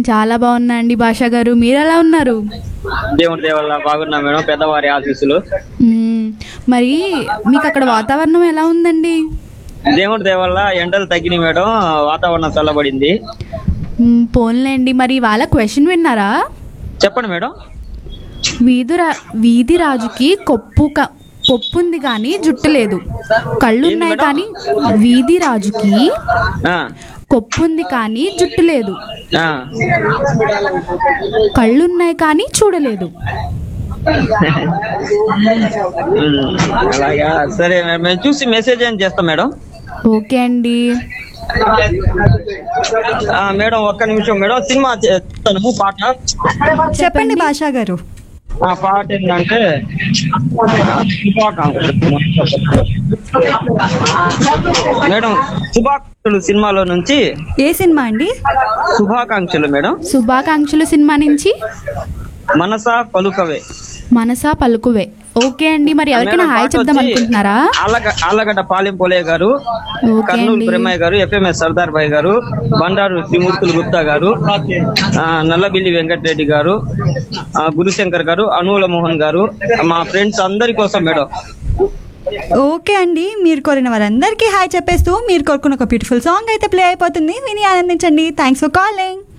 చాలా బాగున్నా అండి భాషా గారు మీరు ఎలా ఉన్నారు దేవుడి దేవల్ల బాగున్నా మేడం పెద్దవారి ఆశీస్సులు మ్మ్. మరి మీకు అక్కడ వాతావరణం ఎలా ఉందండి దేవుడి దేవల్ల ఎండలు తగ్గినాయి మేడం వాతావరణం చల్లబడింది మ్మ్, పోన్లేండి మరి ఇవాళ క్వశ్చన్ విన్నారా చెప్పండి మేడం వీధి రా వీధి రాజుకి కొప్పు క- కొప్పు ఉంది కానీ జుట్టు లేదు కళ్ళున్నాయి ఏంది కానీ వీధి రాజుకి ఆ, కొప్పు ఉంది కానీ జుట్టు లేదు ఆ. కళ్ళున్నాయి కానీ చూడలేదు ఉమ్, అలాగా సరే మేడం. మేము చూసి మెసేజ్ ఏం చేస్తాం మేడం ఓకే అండి ఆ, మేడం ఒక్క నిమిషం మేడం సినిమా చేస్తాను పాట చెప్పండి భాషా గారు ఆ పాట ఏంటంటే శుభాకాంక్షలు మేడం శుభాకాంక్షలు సినిమాలో నుంచి ఏ సినిమా అండి శుభాకాంక్షలు మేడం శుభాకాంక్షలు సినిమా నుంచి మనసా పలుకవే మనసా పలుకువే ఓకే అండి మరి ఎవరికైనా మేడం, హాయ్ పాట చెప్దాం వచ్చి అనుకుంటున్నారా ఆళ్ళగ- ఆళ్ళగడ్డ పాలెం పోలే గారు ఓకే కర్నూలు అండి. బ్రహ్మయ్య గారు ఎఫ్ఎంఎస్ సర్దార్ భాయ్ గారు బండారు శ్రీమూర్తులు గుప్తా గారు ఆ, నల్లబిల్లి వెంకటరెడ్డి గారు ఆ, గురుశంకర్ గారు అనువుల మోహన్ గారు మా ఫ్రెండ్స్ అందరి కోసం మేడం ఓకే అండి మీరు కోరిన వారందరికీ హాయ్ చెప్పేస్తూ మీరు కోరుకున్న ఒక బ్యూటిఫుల్ సాంగ్ అయితే ప్లే అయిపోతుంది విని ఆనందించండి థ్యాంక్స్ ఫర్ కాలింగ్